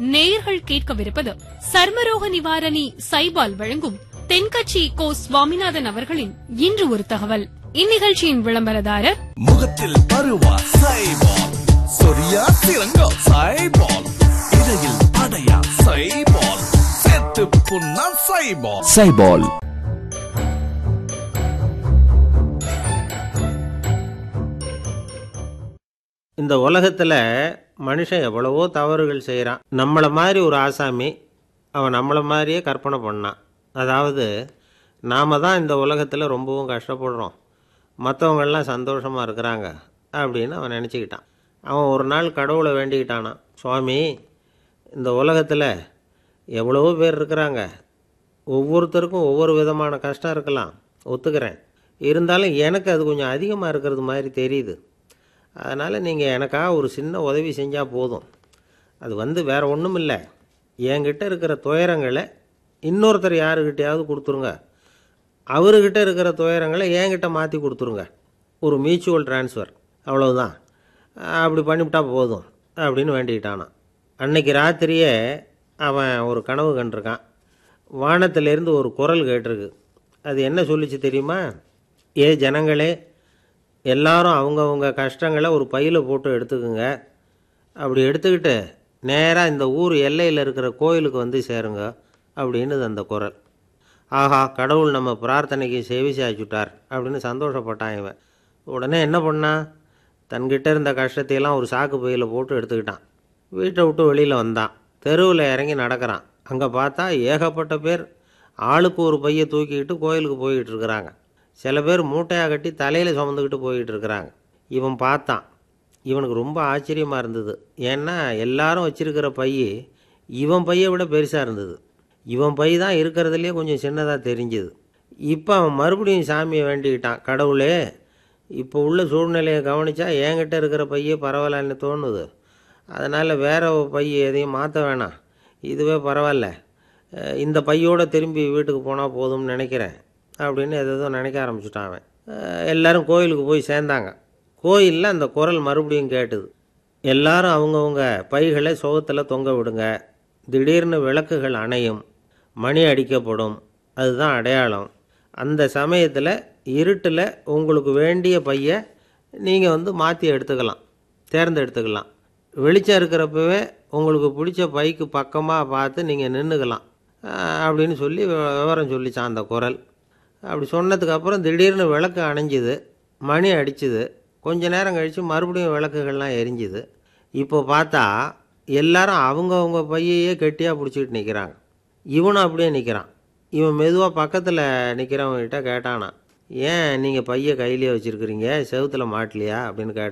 நேயர்கள் கேட்கவிருப்பது சர்மரோக நிவாரணி சைபால் வழங்கும் தென்கட்சி கோ சுவாமிநாதன் அவர்களின் இன்று ஒரு தகவல் இந்நிகழ்ச்சியின் விளம்பரதாரர் முகத்தில் பருவா சைபால் சொரியா சிறங்கா சைபால் இடையில் அடையா சைபால் செத்து புண்ணா சைபால் சைபால் இந்த உலகத்தில் மனுஷன் எவ்வளவோ தவறுகள் செய்கிறான் நம்மளை மாதிரி ஒரு ஆசாமி அவன் நம்மளை மாதிரியே கற்பனை பண்ணான் அதாவது நாம் தான் இந்த உலகத்தில் ரொம்பவும் கஷ்டப்படுறோம் மற்றவங்கெல்லாம் சந்தோஷமாக இருக்கிறாங்க அப்படின்னு அவன் நினச்சிக்கிட்டான் அவன் ஒரு நாள் கடவுளை வேண்டிக்கிட்டானான் சுவாமி இந்த உலகத்தில் எவ்வளவோ பேர் இருக்கிறாங்க ஒவ்வொருத்தருக்கும் ஒவ்வொரு விதமான கஷ்டம் இருக்கலாம் ஒத்துக்கிறேன் இருந்தாலும் எனக்கு அது கொஞ்சம் அதிகமாக இருக்கிறது மாதிரி தெரியுது அதனால் நீங்கள் எனக்காக ஒரு சின்ன உதவி செஞ்சால் போதும் அது வந்து வேறு ஒன்றும் இல்லை என்கிட்ட இருக்கிற துயரங்களை இன்னொருத்தர் யாருக்கிட்டையாவது கொடுத்துருங்க அவர்கிட்ட இருக்கிற துயரங்களை என்கிட்ட மாற்றி கொடுத்துருங்க ஒரு மியூச்சுவல் ட்ரான்ஸ்ஃபர் அவ்வளவுதான் அப்படி பண்ணிவிட்டா போதும் அப்படின்னு வேண்டிக்கிட்டானான் அன்னைக்கு ராத்திரியே அவன் ஒரு கனவு கண்டிருக்கான் வானத்திலேருந்து ஒரு குரல் கேட்டிருக்கு அது என்ன சொல்லிச்சு தெரியுமா ஏ ஜனங்களே எல்லாரும் அவங்கவுங்க கஷ்டங்களை ஒரு பையில் போட்டு எடுத்துக்குங்க அப்படி எடுத்துக்கிட்டு நேராக இந்த ஊர் எல்லையில் இருக்கிற கோயிலுக்கு வந்து சேருங்க அப்படின்னுது அந்த குரல் ஆஹா கடவுள் நம்ம பிரார்த்தனைக்கு செவி சாய்ச்சுட்டார் அப்படின்னு சந்தோஷப்பட்டான் இவன் உடனே என்ன பண்ணான் தன்கிட்ட இருந்த கஷ்டத்தையெல்லாம் ஒரு சாக்கு பையில் போட்டு எடுத்துக்கிட்டான் வீட்டை விட்டு வெளியில் வந்தான் தெருவில் இறங்கி நடக்கிறான் அங்கே பார்த்தா ஏகப்பட்ட பேர் ஆளுக்கு ஒரு பையை தூக்கிக்கிட்டு கோயிலுக்கு போய்கிட்டு இருக்கிறாங்க சில பேர் மூட்டையாக கட்டி தலையில் சுமந்துக்கிட்டு போய்கிட்டு இருக்கிறாங்க இவன் பார்த்தான் இவனுக்கு ரொம்ப ஆச்சரியமாக இருந்தது ஏன்னா எல்லாரும் வச்சிருக்கிற பை இவன் பையை விட பெருசாக இருந்தது இவன் பை தான் இருக்கிறதுலே கொஞ்சம் சின்னதாக தெரிஞ்சுது இப்போ அவன் மறுபடியும் சாமியை வேண்டிக்கிட்டான் கடவுளே இப்போ உள்ள சூழ்நிலையை கவனித்தா என்கிட்ட இருக்கிற பையே பரவாயில்லன்னு தோணுது அதனால் வேற ஒரு பை எதையும் மாற்ற வேணாம் இதுவே பரவாயில்ல அஹ் இந்த பையோட திரும்பி வீட்டுக்கு போனால் போதும்னு நினைக்கிறேன் அப்படின்னு எதோ நினைக்க ஆரம்பிச்சுட்டான் அவன் அஹ் எல்லாரும் கோயிலுக்கு போய் சேர்ந்தாங்க கோயிலில் அந்த குரல் மறுபடியும் கேட்டுது எல்லாரும் அவங்கவுங்க பைகளை சுகத்தில் தொங்க விடுங்க திடீர்னு விளக்குகள் அணையும் மணி அடிக்கப்படும் அதுதான் அடையாளம் அந்த சமயத்தில் இருட்டில் உங்களுக்கு வேண்டிய பையை நீங்கள் வந்து மாற்றி எடுத்துக்கலாம் தேர்ந்தெடுத்துக்கலாம் வெளிச்சம் இருக்கிறப்பவே உங்களுக்கு பிடிச்ச பைக்கு பக்கமாக பார்த்து நீங்கள் நின்றுக்கலாம் அப்படின்னு சொல்லி விவ- விவரம் சொல்லிச்சான் அந்த குரல் அப்படி சொன்னதுக்கு அப்புறம் திடீர்னு விளக்கு அணைஞ்சுது மணி அடிச்சுது கொஞ்ச நேரம் கழித்து மறுபடியும் விளக்குகள்லாம் எரிஞ்சுது இப்போ பார்த்தா எல்லாரும் அவங்கவங்க பையையே கெட்டியாக பிடிச்சிக்கிட்டு நிற்கிறாங்க இவனும் அப்படியே நிற்கிறான் இவன் மெதுவாக பக்கத்தில் நிற்கிறவங்ககிட்ட கேட்டானான் ஏன் நீங்கள் பையை கையிலே வச்சுருக்கிறீங்க செவுத்துல மாட்டலையா அப்படின்னு கேட்டான்